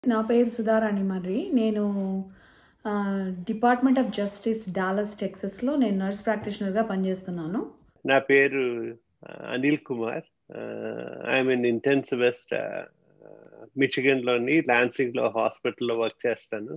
నా పేరు సుధారాణి మర్రి నేను ఆ, డిపార్ట్మెంట్ ఆఫ్ జస్టిస్ డాలస్ టెక్సస్లో నేను నర్స్ ప్రాక్టీషనర్గా పనిచేస్తున్నాను నా పేరు ఆ, Anil Kumar I'm an intensivist మిచిగన్లోని లాన్సింగ్లో హాస్పిటల్లో వర్క్ చేస్తాను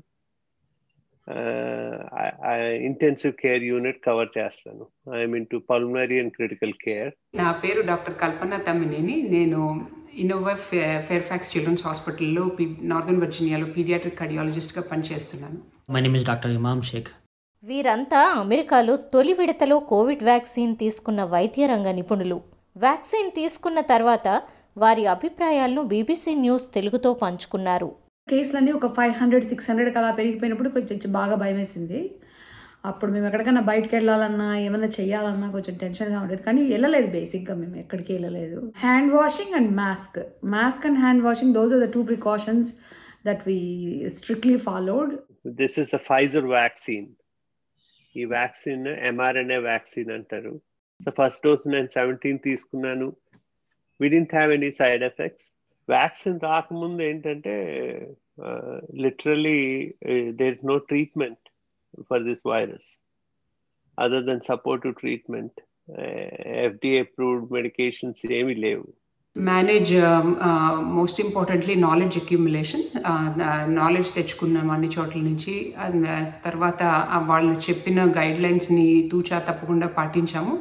ఇంటెన్సివ్ కేర్ యూనిట్ కవర్ చేస్తాను I'm into pulmonary and critical care నా పేరు డాక్టర్ కల్పన తమ్మినేని నేను ఇన్నోవా ఫేర్ఫాక్స్ చిల్డ్రన్స్ హాస్పిటల్లో పి నార్దర్న్ వర్జీనియాలో పీడియాట్రిక్ కార్డియాలజిస్ట్గా పనిచేస్తున్నాను my name is doctor Imam Shaikh వీరంతా అమెరికాలో తొలి విడతలో కోవిడ్ వ్యాక్సిన్ తీసుకున్న వైద్య రంగ నిపుణులు వ్యాక్సిన్ తీసుకున్న తర్వాత వారి అభిప్రాయాలను బీబీసీ న్యూస్ తెలుగుతో పంచుకున్నారు కేసులన్నీ ఒక ఫైవ్ హండ్రెడ్ సిక్స్ హండ్రెడ్కి అలా పెరిగిపోయినప్పుడు కొంచెం బాగా భయం వేసింది అప్పుడు మేము ఎక్కడికైనా బయటకు వెళ్ళాలన్నా ఏమైనా చేయాలన్నా కొంచెం టెన్షన్గా ఉండేది కానీ వెళ్ళలేదు బేసిక్గా మేము ఎక్కడికి వెళ్ళలేదు hand washing and mask mask and hand washing those are the two precautions that we strictly followed this is the Pfizer vaccine ఈ వ్యాక్సిన్ ఎంఆర్ఎన్ఏ వ్యాక్సిన్ అంటారు సో ఫస్ట్ డోస్ నేను సెవెంటీన్ తీసుకున్నాను didn't have any side effects vaccine రాకముందు ఏంటంటే literally there is no treatment for this virus other than supportive treatment FDA approved medications ఏమీ లేవు manage most importantly knowledge accumulation knowledge తెచ్చుకున్నాం అన్ని చోట్ల నుంచి And, uh, తర్వాత ఆ వాళ్ళు చెప్పిన గైడ్ లైన్స్ని తూచా తప్పకుండా పాటించాము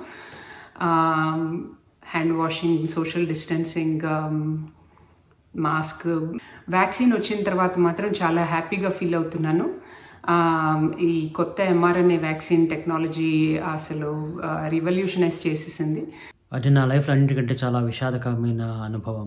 hand washing social distancing mask vaccine వచ్చిన తర్వాత మాత్రం చాలా హ్యాపీగా ఫీల్ అవుతున్నాను Um, ఈ కొత్త ఎంఆర్ఎన్ఏ వ్యాక్సిన్ టెక్నాలజీ అసలు రివల్యూషనైజ్ చేసేసింది అది నా లైఫ్లో అన్నిటికంటే చాలా విషాదకరమైన అనుభవం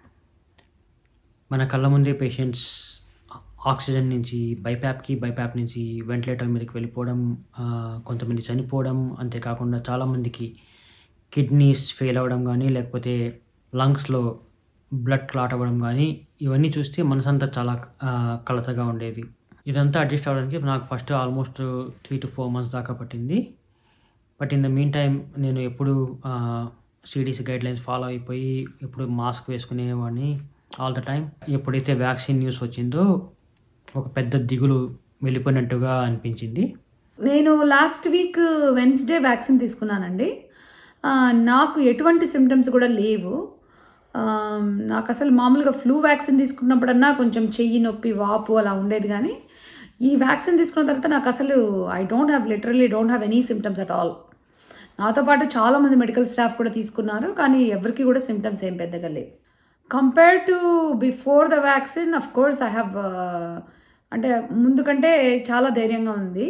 మన కళ్ళ ముందే పేషెంట్స్ ఆక్సిజన్ నుంచి బైప్యాప్కి బైప్యాప్ నుంచి వెంటిలేటర్ మీదకి వెళ్ళిపోవడం ఆ, కొంతమంది చనిపోవడం అంతేకాకుండా చాలామందికి కిడ్నీస్ ఫెయిల్ అవ్వడం కానీ లేకపోతే లంగ్స్లో బ్లడ్ క్లాట్ అవ్వడం కానీ ఇవన్నీ చూస్తే మనసంతా చాలా ఆ, కలతగా ఉండేది ఇదంతా అడ్జస్ట్ అవ్వడానికి నాకు first almost three to four months దాకా పట్టింది but in the meantime నేను ఎప్పుడు సిడిసి గైడ్ లైన్స్ ఫాలో అయిపోయి ఎప్పుడు మాస్క్ వేసుకునేవాడిని ఆల్ ద టైం ఎప్పుడైతే వ్యాక్సిన్ న్యూస్ వచ్చిందో ఒక పెద్ద దిగులు వెళ్ళిపోయినట్టుగా అనిపించింది నేను లాస్ట్ వీక్ వెన్స్డే వ్యాక్సిన్ తీసుకున్నానండి ఆ, నాకు ఎటువంటి సిమ్టమ్స్ కూడా లేవు ఆ, నాకు అసలు మామూలుగా ఫ్లూ వ్యాక్సిన్ తీసుకున్నప్పుడన్నా కొంచెం చెయ్యి నొప్పి వాపు అలా ఉండేది కానీ ఈ వ్యాక్సిన్ తీసుకున్న తర్వాత నాకు అసలు I don't have literally don't have any symptoms at all నాతో పాటు చాలామంది మెడికల్ స్టాఫ్ కూడా తీసుకున్నారు కానీ ఎవరికి కూడా సిమ్టమ్స్ ఏం పెద్దగా లేవు compare to before the vaccine of course I have అంటే ముందు కంటే చాలా ధైర్యంగా ఉంది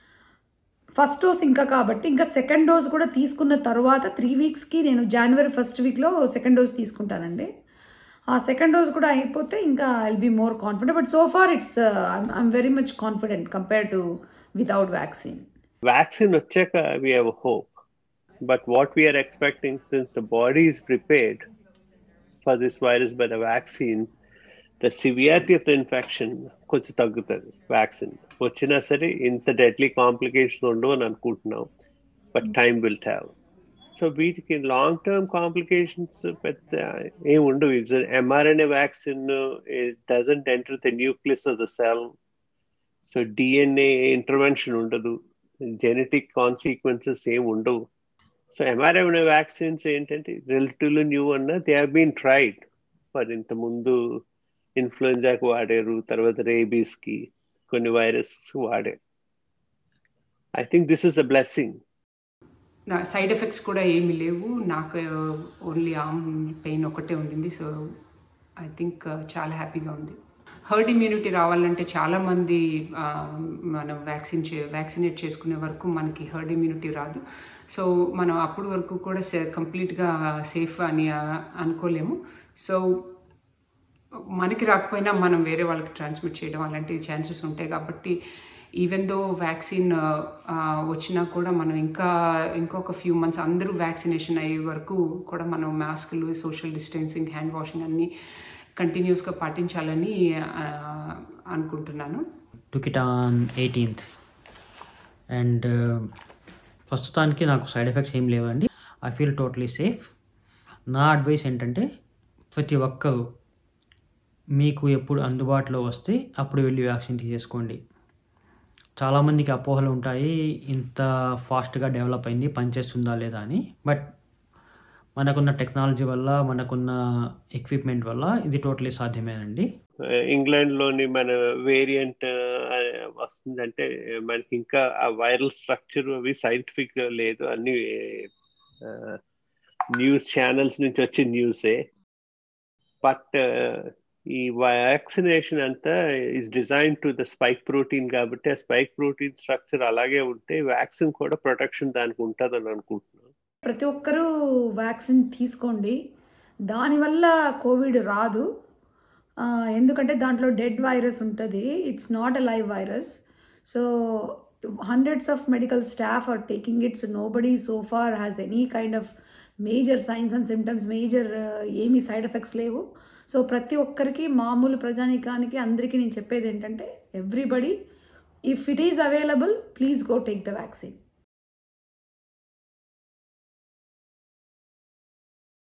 ఫస్ట్ డోస్ ఇంకా కాబట్టి ఇంకా సెకండ్ డోస్ కూడా తీసుకున్న తర్వాత త్రీ వీక్స్కి నేను జనవరి ఫస్ట్ వీక్లో సెకండ్ డోస్ తీసుకుంటానండి ఆ సెకండ్ డోస్ కూడా అయిపోతే ఇంకా I'll be more confident but so far it's I'm very much confident compare to without vaccine vaccine వచ్చాక we have a hope but what we are expecting since the body is prepared for this virus by the vaccine the severity of the infection కొంచెం తగ్గుతుంది vaccine వచ్చినా సరే ఇంత deadly complication ఉండవు అని అనుకుంటున్నాం but time will tell so వీటికి long term complications పెద్ద ఏం ఉండవు it's mRNA vaccine it doesn't enter the nucleus of the cell so DNA intervention ఉండదు జెనెటిక్ కాన్సిక్వెన్సెస్ ఏం ఉండవు సో ఎంఆర్ఎన్ఏ వ్యాక్సిన్స్ ఏంటంటే రిలేటివ్లీ న్యూ అన్న they have been tried for ఇంత ముందు ఇన్ఫ్లుయెంజాకి వాడారు తర్వాత రేబీస్కి కొన్ని వైరస్ వాడారు I think this is a blessing నా సైడ్ ఎఫెక్ట్స్ కూడా ఏమీ లేవు నాకు ఓన్లీ ఆర్మ్ పెయిన్ ఒకటే ఉండింది సో ఐ థింక్ చాలా హ్యాపీగా ఉంది హర్డ్ ఇమ్యూనిటీ రావాలంటే చాలామంది ఆ, మనం వ్యాక్సిన్ చే వ్యాక్సినేట్ చేసుకునే వరకు మనకి హర్డ్ ఇమ్యూనిటీ రాదు సో మనం అప్పుడు వరకు కూడా కంప్లీట్గా సేఫ్ అని ఆ, అనుకోలేము సో మనకి రాకపోయినా మనం వేరే వాళ్ళకి ట్రాన్స్మిట్ చేయడం అలాంటి ఛాన్సెస్ ఉంటాయి కాబట్టి ఈవెన్ దో వ్యాక్సిన్ వచ్చినా కూడా మనం ఇంకా ఇంకొక ఫ్యూ మంత్స్ అందరూ వ్యాక్సినేషన్ అయ్యే వరకు కూడా మనం మాస్కులు సోషల్ డిస్టెన్సింగ్ హ్యాండ్ వాషింగ్ అన్నీ కంటిన్యూస్గా పాటించాలని ఆ, అనుకుంటున్నాను took it on eighteenth and ప్రస్తుతానికి నాకు సైడ్ ఎఫెక్ట్స్ ఏం లేవండి ఐ ఫీల్ టోటలీ సేఫ్ నా అడ్వైస్ ఏంటంటే ప్రతి ఒక్కరు మీకు ఎప్పుడు అందుబాటులో వస్తే అప్పుడు వెళ్ళి వ్యాక్సిన్ తీసేసుకోండి చాలామందికి అపోహలు ఉంటాయి ఇంత ఫాస్ట్గా డెవలప్ అయింది పనిచేస్తుందా లేదా అని బట్ మనకున్న టెక్నాలజీ వల్ల మనకున్న ఎక్విప్మెంట్ వల్ల ఇది టోటలీ సాధ్యమేనండి ఇంగ్లాండ్ లోని మన వేరియంట్ వస్తుందంటే మనకి ఇంకా ఆ వైరల్ స్ట్రక్చర్ అవి సైంటిఫిక్ లేదు అన్ని న్యూస్ ఛానల్స్ నుంచి వచ్చే న్యూసే బట్ ఈ వ్యాక్సినేషన్ అంతా is design to the spike protein కాబట్టి ఆ స్పైక్ ప్రోటీన్ స్ట్రక్చర్ అలాగే ఉంటే వ్యాక్సిన్ కూడా ప్రొటెక్షన్ దానికి ఉంటుందని అనుకుంటున్నాను ప్రతి ఒక్కరూ వ్యాక్సిన్ తీసుకోండి దానివల్ల కోవిడ్ రాదు ఆ, ఎందుకంటే దాంట్లో డెడ్ వైరస్ ఉంటుంది it's not a live virus so hundreds of medical staff are taking it's nobody so far has any kind of major signs and symptoms major ఏమీ సైడ్ ఎఫెక్ట్స్ లేవు so ప్రతి ఒక్కరికి మామూలు ప్రజానికానికి అందరికీ నేను చెప్పేది ఏంటంటే everybody if it is available please go take the vaccine